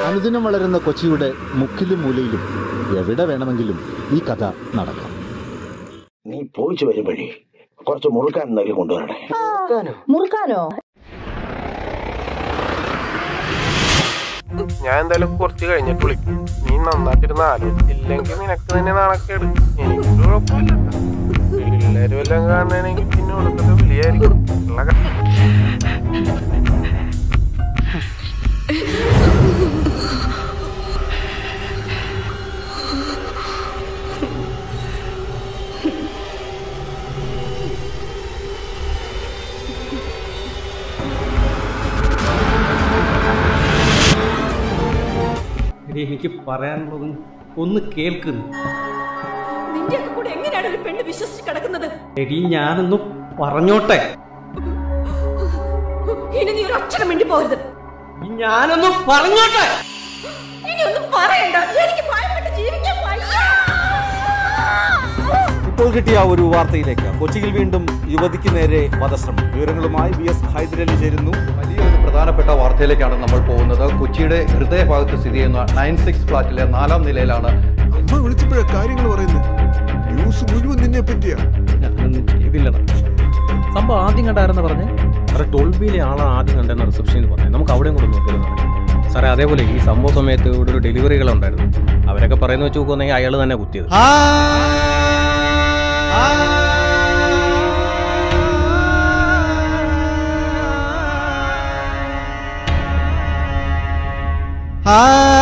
അനുദിനം വളരുന്ന കൊച്ചിയുടെ മുക്കിലും മൂലയിലും എവിടെ വേണമെങ്കിലും ഈ കഥ നടക്കാം നീ പോയിച്ചു വരുമ്പഴേ കുറച്ച് മുറുക്കാൻ എന്തെങ്കിലും കൊണ്ടുവരണേ മുറുക്കാനോ ഞാൻ എന്തായാലും കുറച്ച് കഴിഞ്ഞിട്ട് വിളിക്കും നീ നന്നായിട്ടിരുന്ന് ആലോചിച്ചില്ലെങ്കിൽ നിനക്ക് തന്നെ നാണക്കേട് എനിക്ക് കുഴപ്പമില്ല പിള്ളേരും എല്ലാം കാണണമെങ്കിൽ പിന്നെ കൊടുക്കുന്ന വിളിയായിരിക്കും ഉള്ള ക- എടി എനിക്ക് പറയാനുള്ളത് ഒന്ന് കേൾക്കുന്നു നിന്റെയൊക്കെ കൂടെ എങ്ങനെയാണ് ഒരു പെണ്ണ് വിശ്വസിച്ച് കിടക്കുന്നത് എടി ഞാനൊന്ന് പറഞ്ഞോട്ടെ ഇനി നീ ഒരു അക്ഷരം മിണ്ടി പോകരുത് ഞാനൊന്ന് പറഞ്ഞോട്ടെ ഇനി ഒന്നും പറയണ്ട എനിക്ക് ഭയപ്പെട്ട് ജീവിക്കാൻ വയ്യ. ഇപ്പോൾ കിട്ടിയ ഒരു വാർത്തയിലേക്ക് കൊച്ചിയിൽ വീണ്ടും യുവതിക്ക് നേരെ വധശ്രമം വിവരങ്ങളുമായി വി എസ് ഹൈദരലി ചേരുന്നു വലിയൊരു പ്രധാനപ്പെട്ട വാർത്തയിലേക്കാണ് നമ്മൾ പോകുന്നത് കൊച്ചിയുടെ ഹൃദയഭാഗത്ത് സ്ഥിതി ചെയ്യുന്ന നയൻ സിക്സ് ഫ്ലാറ്റിലെ നാലാം നിലയിലാണ് അമ്മ വിളിച്ചപ്പോഴാ കാര്യങ്ങൾ പറയുന്നത് ന്യൂസ് മുഴുവൻ നിന്നെ പറ്റിയാ ഞാനൊന്നും ചെയ്തില്ലടാ സംഭവം ആദ്യം കണ്ടായിരുന്നു പറഞ്ഞ് സാറേ ടോൾബിയിലെ ആളാണ് ആദ്യം കണ്ടെന്ന റിസപ്ഷനിൽ പറഞ്ഞത് നമുക്ക് അവിടെയും കൂടെ നോക്കിയിരുന്നു സാറേ അതേപോലെ ഈ സംഭവ സമയത്ത് ഇവിടെ ഒരു ഡെലിവറികളുണ്ടായിരുന്നു അവരൊക്കെ പറയുന്ന വെച്ച് നോക്കുന്നെങ്കിൽ അയാൾ തന്നെ കുത്തിയത് ആ